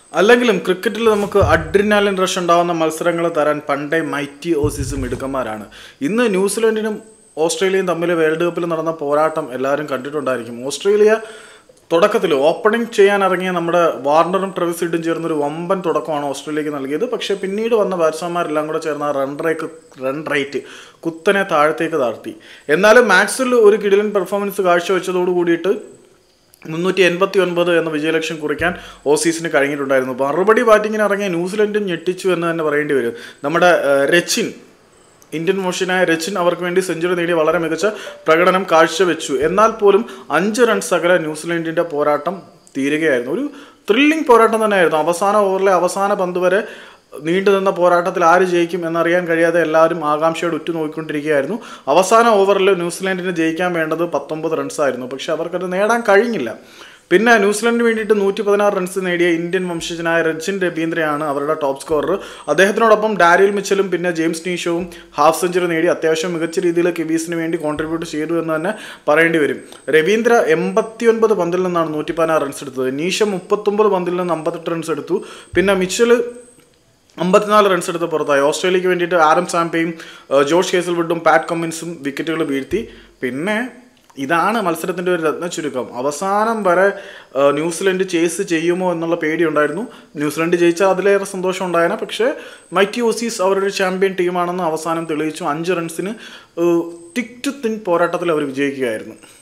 അല്ലെങ്കിലും ക്രിക്കറ്റിൽ നമുക്ക് അഡ്രിനാലിൻ റഷ് ഉണ്ടാവുന്ന മത്സരങ്ങൾ തരാൻ പണ്ടേ മൈറ്റി ഓസീസും മിടുക്കന്മാരാണ് ഇന്ന് ന്യൂസിലൻഡിനും ഓസ്ട്രേലിയയും തമ്മിൽ വേൾഡ് കപ്പിൽ നടന്ന പോരാട്ടം എല്ലാവരും കണ്ടിട്ടുണ്ടായിരിക്കും ഓസ്ട്രേലിയ തുടക്കത്തിൽ ഓപ്പണിംഗ് ചെയ്യാൻ ഇറങ്ങിയ നമ്മുടെ വാർണറും ട്രവിസ് ഇഡും ചേർന്നൊരു വമ്പൻ തുടക്കമാണ് ഓസ്ട്രേലിയക്ക് നൽകിയത് പക്ഷേ പിന്നീട് വന്ന ബാറ്റ്സ്മാൻമാരെല്ലാം കൂടെ ചേർന്ന ആ റൺ റേക്ക് റൺ റേറ്റ് കുത്തനെ താഴത്തേക്ക് താഴ്ത്തി എന്നാലും മാക്സിൽ ഒരു കിടിലൻ പെർഫോമൻസ് കാഴ്ചവെച്ചതോട് കൂടിയിട്ട് മുന്നൂറ്റി എൺപത്തി ഒൻപത് എന്ന വിജയലക്ഷ്യം കുറിക്കാൻ ഓസീസിന് കഴിഞ്ഞിട്ടുണ്ടായിരുന്നു മറുപടി ബാറ്റിങ്ങിന് ഇറങ്ങിയ ന്യൂസിലൻഡും ഞെട്ടിച്ചു എന്ന് തന്നെ പറയേണ്ടി വരും നമ്മുടെ ഏഹ്, രച്ചിൻ ഇന്ത്യൻ മോഷനായ രച്ചിൻ അവർക്ക് വേണ്ടി സെഞ്ചുറി നേടി വളരെ മികച്ച പ്രകടനം കാഴ്ചവെച്ചു എന്നാൽ പോലും അഞ്ച് റൺസ് അകലെ ന്യൂസിലൻഡിന്റെ പോരാട്ടം തീരുകയായിരുന്നു ഒരു ത്രില്ലിംഗ് പോരാട്ടം തന്നെയായിരുന്നു അവസാന ഓവറിലെ അവസാന പന്ത് വരെ നീണ്ടു നിന്ന പോരാട്ടത്തിൽ ആര് ജയിക്കും എന്നറിയാൻ കഴിയാതെ എല്ലാവരും ആകാംക്ഷയോട് ഉറ്റുനോക്കിക്കൊണ്ടിരിക്കുകയായിരുന്നു അവസാന ഓവറിൽ ന്യൂസിലാൻഡിന് ജയിക്കാൻ വേണ്ടത് പത്തൊമ്പത് റൺസായിരുന്നു പക്ഷെ അവർക്കത് നേടാൻ കഴിഞ്ഞില്ല പിന്നെ ന്യൂസിലൻഡിന് വേണ്ടിയിട്ട് നൂറ്റി പതിനാറ് റൺസ് നേടിയ ഇന്ത്യൻ വംശജനായ രജിൻ രവീന്ദ്രയാണ് അവരുടെ ടോപ്പ് സ്കോറർ അദ്ദേഹത്തിനോടൊപ്പം ഡാരിൽ മിച്ചലും പിന്നെ ജെയിംസ് നീഷോവും ഹാഫ് സെഞ്ചുറി നേടി അത്യാവശ്യം മികച്ച രീതിയിൽ കിവീസിന് വേണ്ടി കോൺട്രിബ്യൂട്ട് ചെയ്തു എന്ന് തന്നെ പറയേണ്ടി വരും രവീന്ദ്ര എൺപത്തിയൊൻപത് പന്തിൽ നിന്നാണ് നൂറ്റി പതിനാറ് റൺസ് എടുത്തത് നീഷ മുപ്പത്തൊമ്പത് പന്തിൽ നിന്ന് അമ്പത്തെട്ട് റൺസ് എടുത്തു പിന്നെ മിച്ചൽ അമ്പത്തിനാല് റൺസ് എടുത്ത് പുറത്തായി ഓസ്ട്രേലിയക്ക് വേണ്ടിയിട്ട് ആരം സാംപയും ഏഹ്, ജോർജ് ഹേസൽവുഡും പാറ്റ് കമ്മിൻസും വിക്കറ്റുകൾ വീഴ്ത്തി പിന്നെ ഇതാണ് മത്സരത്തിൻ്റെ ഒരു രത്ന ചുരുക്കം അവസാനം വരെ ഏഹ്, ന്യൂസിലൻഡ് ചേസ് ചെയ്യുമോ എന്നുള്ള പേടിയുണ്ടായിരുന്നു ന്യൂസിലൻഡ് ജയിച്ചാൽ അതിലേറെ സന്തോഷം ഉണ്ടായേനെ പക്ഷേ മൈറ്റി ഓസീസ് അവരൊരു ചാമ്പ്യൻ ടീമാണെന്ന് അവസാനം തെളിയിച്ചു അഞ്ച് റൺസിന് ടിക് ടു തിൻ പോരാട്ടത്തിൽ അവർ വിജയിക്കുകയായിരുന്നു